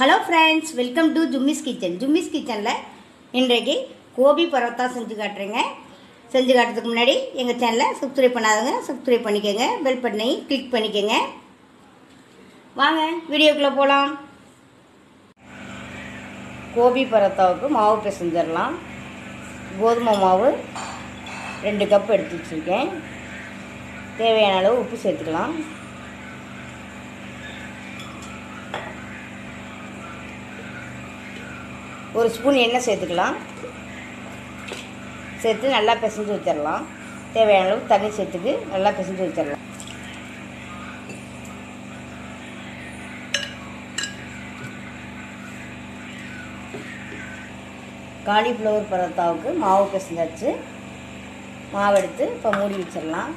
hello friends welcome to Jummy's kitchen Jummy's கிச்சனில் இன்றைக்கு கோபி பரோட்டா செஞ்சு காட்டுறேங்க செஞ்சு காட்டுறதுக்கு முன்னாடி எங்கள் சேனலை சப்ஸ்கிரைப் பண்ணாதவங்க சப்ஸ்கிரைப் பண்ணிக்கோங்க பெல் பட்டனையும் கிளிக் பண்ணிக்கோங்க வாங்க வீடியோக்குள்ளே போகலாம் கோபி பரோட்டாவுக்கு மாவு பிசைஞ்சிடலாம் கோதுமை மாவு ரெண்டு கப் எடுத்து வச்சுருக்கேன் தேவையான அளவு உப்பு சேர்த்துக்கலாம் ஒரு ஸ்பூன் எண்ணெய் சேர்த்துக்கலாம் சேர்த்து நல்லா பிசைஞ்சு வச்சிடலாம் தேவையான அளவு தண்ணி சேர்த்துக்கு நல்லா பிசைஞ்சு வச்சிடலாம் காலிஃப்ளவர் பரோட்டாவுக்கு மாவு பிசைஞ்சாச்சு மாவு எடுத்து இப்போ மூடி வச்சிடலாம்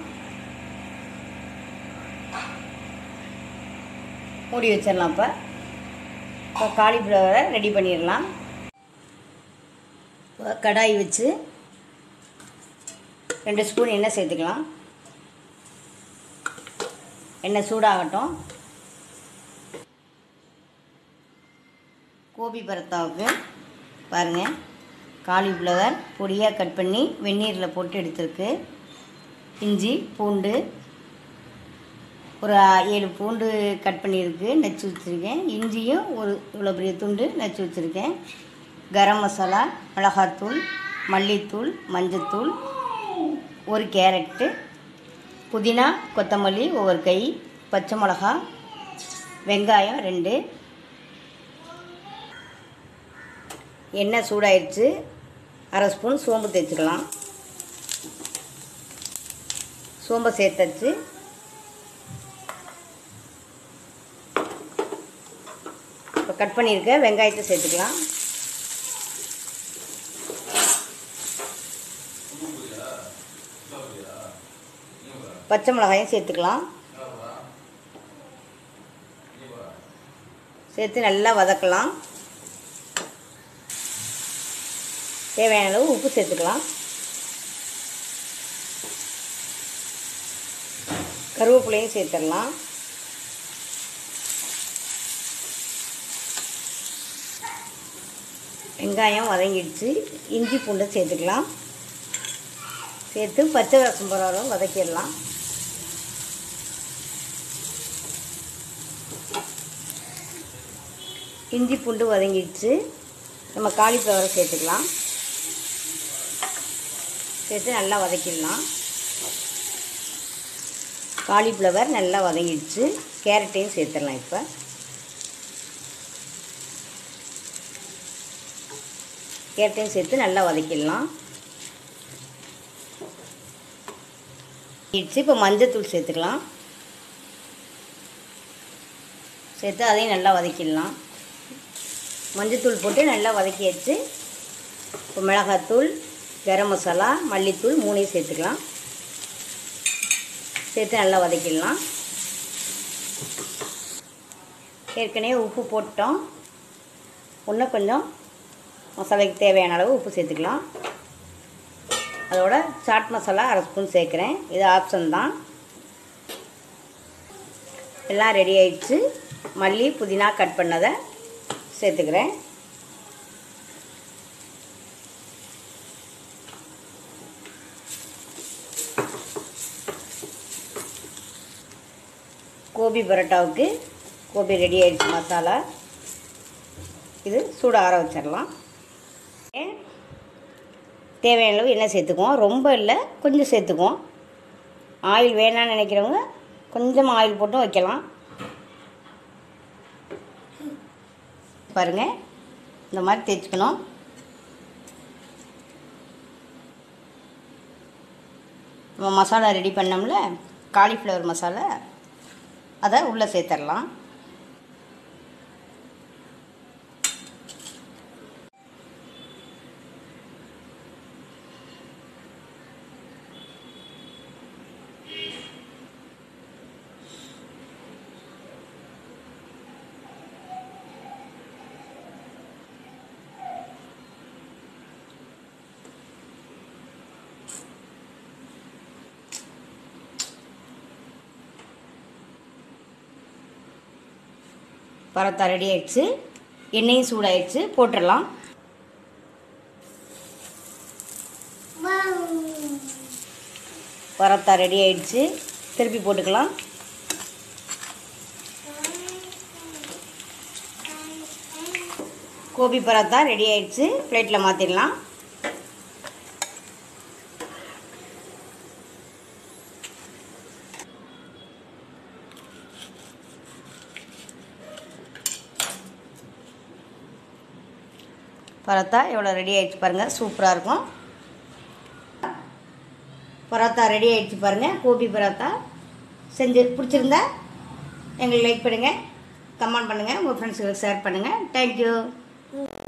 மூடி வச்சிடலாம் இப்போ இப்போ காலிஃப்ளவரை ரெடி பண்ணிடலாம் இப்போ கடாய் வச்சு ரெண்டு ஸ்பூன் எண்ணெய் சேர்த்துக்கலாம் எண்ணெய் சூடாகட்டும் கோபி பரத்தாவுக்கு பாருங்கள் காலிஃப்ளவர் பொடியாக கட் பண்ணி வெந்நீரில் போட்டு எடுத்துருக்கு இஞ்சி பூண்டு ஒரு ஏழு பூண்டு கட் பண்ணியிருக்கு நச்சு வச்சுருக்கேன் இஞ்சியும் ஒரு இவ்வளோ பெரிய துண்டு நச்சு வச்சுருக்கேன் கரம் மசாலா மிளகாத்தூள் மல்லித்தூள் மஞ்சத்தூள் ஒரு கேரட்டு புதினா கொத்தமல்லி ஒவ்வொரு கை பச்சை மிளகா வெங்காயம் ரெண்டு எண்ணெய் சூடாயிடுச்சு அரை ஸ்பூன் சோம்பு தேய்ச்சிக்கலாம் சோம்பை சேர்த்தாச்சு இப்போ கட் பண்ணியிருக்க வெங்காயத்தை சேர்த்துக்கலாம் பச்சை மிளகாயும் சேர்த்துக்கலாம் சேர்த்து நல்லா வதக்கலாம் தேவையான அளவு உப்பு சேர்த்துக்கலாம் கருவேப்பிலையும் சேர்த்துடலாம் வெங்காயம் வதங்கிடுச்சு இஞ்சி பூண்டை சேர்த்துக்கலாம் சேர்த்து பச்சை ரசம் பரவாயில்ல வதக்கிடலாம் இஞ்சி பூண்டு வதங்கிடுச்சு நம்ம காலிஃப்ளவரை சேர்த்துக்கலாம் சேர்த்து நல்லா வதக்கிடலாம் காலிஃப்ளவர் நல்லா வதங்கிடுச்சு கேரட்டையும் சேர்த்துடலாம் இப்போ கேரட்டையும் சேர்த்து நல்லா வதக்கிடலாம் இடிச்சு இப்போ மஞ்சத்தூள் சேர்த்துக்கலாம் சேர்த்து அதையும் நல்லா வதக்கிடலாம் மஞ்சத்தூள் போட்டு நல்லா வதக்கியாச்சு இப்போ மிளகாத்தூள் கரம் மசாலா மல்லித்தூள் மூணையும் சேர்த்துக்கலாம் சேர்த்து நல்லா வதக்கிடலாம் ஏற்கனவே உப்பு போட்டோம் இன்னும் கொஞ்சம் மசாலாக்கு தேவையான அளவு உப்பு சேர்த்துக்கலாம் அதோட சாட் மசாலா அரை ஸ்பூன் சேர்க்குறேன் இது ஆப்ஷன் தான் எல்லாம் ரெடி ஆயிடுச்சு மல்லி புதினா கட் பண்ணதை சேர்த்துக்கிறேன் கோபி பரோட்டாவுக்கு கோபி ரெடி ஆயிடுச்சு மசாலா இது சூட ஆற வச்சிடலாம் தேவையான அளவு எண்ணெய் சேர்த்துக்குவோம் ரொம்ப இல்லை கொஞ்சம் சேர்த்துக்குவோம் ஆயில் வேணான்னு நினைக்கிறவங்க கொஞ்சம் ஆயில் போட்டும் வைக்கலாம் பாருங்கள் இந்த மாதிரி தேய்ச்சிக்கணும் நம்ம மசாலா ரெடி பண்ணோம்ல காலிஃப்ளவர் மசாலா அதை உள்ளே சேர்த்துடலாம் பரோட்டா ரெடி ஆயிடுச்சு எண்ணெயும் சூடாயிடுச்சு போட்டுடலாம் பரோட்டா ரெடி ஆயிடுச்சு திருப்பி போட்டுக்கலாம் கோபி பரோட்டா ரெடி ஆயிடுச்சு பிளேட்டில் மாற்றிடலாம் பரோட்டா எவ்வளோ ரெடி ஆயிடுச்சு பாருங்கள் சூப்பராக இருக்கும் பரோட்டா ரெடி ஆயிடுச்சு பாருங்கள் கோபி பரோட்டா செஞ்சு பிடிச்சிருந்தா எங்களுக்கு லைக் பண்ணுங்கள் கமெண்ட் பண்ணுங்கள் உங்கள் ஃப்ரெண்ட்ஸுங்களுக்கு ஷேர் பண்ணுங்கள் தேங்க்யூ